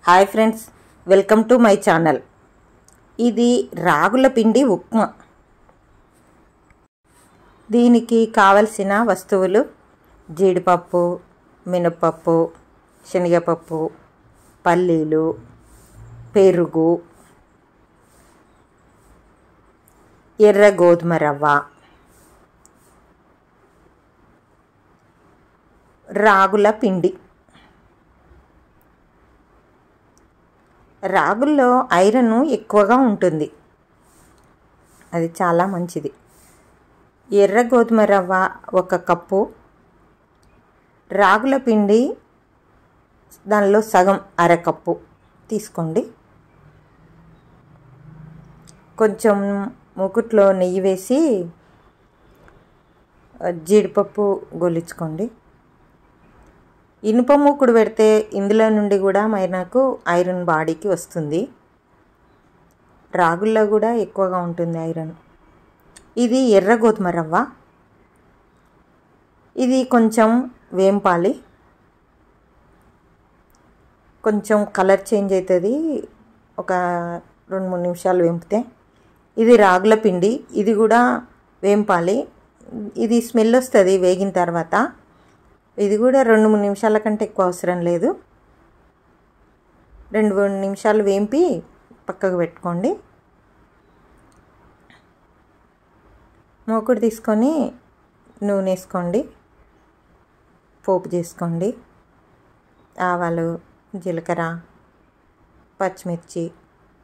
hi friends welcome to my channel ఇది రాగుల పిండి ఉప్మా దీనికి కావలసిన వస్తువులు జీడిపప్పు మినపప్పు శనగపప్పు పల్లీలు పెరుగు ఎర్ర గోధుమ రవ్వ రాగుల పిండి రాగుల్లో ఐరన్ ఎక్కువగా ఉంటుంది అది చాలా మంచిది ఎర్ర గోధుమ రవ్వ ఒక కప్పు రాగుల పిండి దానిలో సగం అరకప్పు తీసుకోండి కొంచెం మూకుట్లో నెయ్యి వేసి జీడిపప్పు గొలిచుకోండి ఇనుప మూకుడు పెడితే ఇందులో నుండి కూడా మరి నాకు ఐరన్ బాడీకి వస్తుంది రాగుల్లో కూడా ఎక్కువగా ఉంటుంది ఐరన్ ఇది ఎర్ర గోధుమ రవ్వ ఇది కొంచెం వేంపాలి కొంచెం కలర్ చేంజ్ అవుతుంది ఒక రెండు మూడు నిమిషాలు వేంపితే ఇది రాగుల పిండి ఇది కూడా వేంపాలి ఇది స్మెల్ వస్తుంది వేగిన తర్వాత ఇది కూడా రెండు మూడు నిమిషాల కంటే ఎక్కువ అవసరం లేదు రెండు మూడు నిమిషాలు వేంపి పక్కకు పెట్టుకోండి మూకుడు తీసుకొని నూనె వేసుకోండి పోపు చేసుకోండి ఆవాలు జీలకర్ర పచ్చిమిర్చి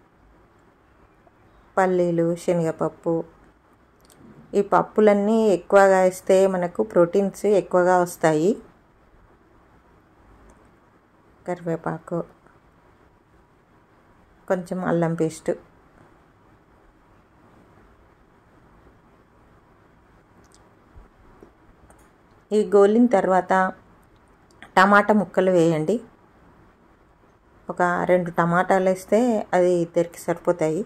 పల్లీలు శనగపప్పు ఈ పప్పులన్నీ ఎక్కువగా వేస్తే మనకు ప్రోటీన్స్ ఎక్కువగా వస్తాయి కరివేపాకు కొంచెం అల్లం పేస్ట్ ఇవి గోలిన తర్వాత టమాటా ముక్కలు వేయండి ఒక రెండు టమాటాలు వేస్తే అది తెరికి సరిపోతాయి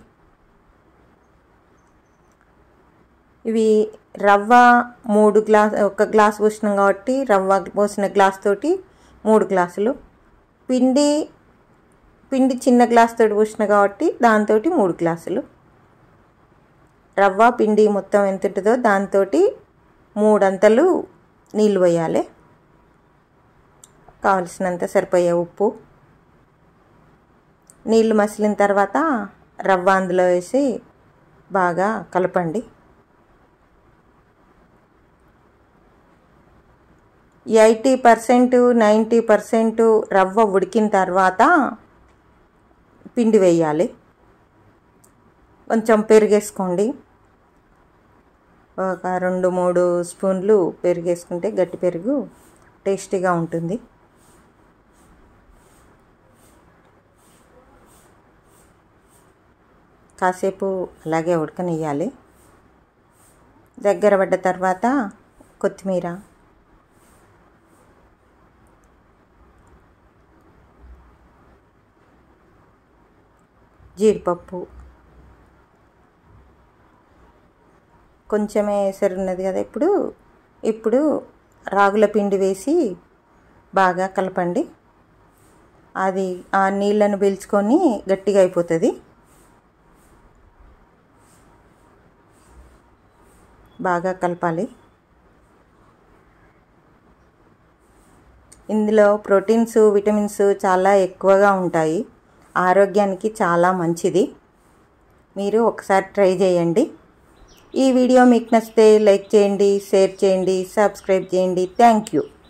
ఇవి రవ్వ మూడు గ్లాస్ ఒక గ్లాస్ పోసినాం కాబట్టి రవ్వ పోసిన గ్లాస్ తోటి మూడు గ్లాసులు పిండి పిండి చిన్న గ్లాస్ తోటి పోసిన కాబట్టి దాంతో మూడు గ్లాసులు రవ్వ పిండి మొత్తం ఎంత ఉంటుందో దాంతో మూడంతలు నీళ్ళు పోయాలి కావలసినంత సరిపోయే ఉప్పు నీళ్ళు మసిలిన తర్వాత రవ్వ అందులో వేసి బాగా కలపండి ఎయిటీ పర్సెంట్ నైంటీ పర్సెంట్ రవ్వ ఉడికిన తర్వాత పిండి వేయాలి కొంచెం పెరిగేసుకోండి ఒక రెండు మూడు స్పూన్లు పెరిగేసుకుంటే గట్టి పెరుగు టేస్టీగా ఉంటుంది కాసేపు అలాగే ఉడకనియ్యాలి దగ్గర పడ్డ తర్వాత కొత్తిమీర జీడిపప్పు కొంచెమే ఎసరు ఉన్నది కదా ఇప్పుడు ఇప్పుడు రాగుల పిండి వేసి బాగా కలపండి అది ఆ నీళ్ళను పీల్చుకొని గట్టిగా అయిపోతుంది బాగా కలపాలి ఇందులో ప్రోటీన్స్ విటమిన్స్ చాలా ఎక్కువగా ఉంటాయి ఆరోగ్యానికి చాలా మంచిది మీరు ఒకసారి ట్రై చేయండి ఈ వీడియో మీకు నచ్చితే లైక్ చేయండి షేర్ చేయండి సబ్స్క్రైబ్ చేయండి థ్యాంక్ యూ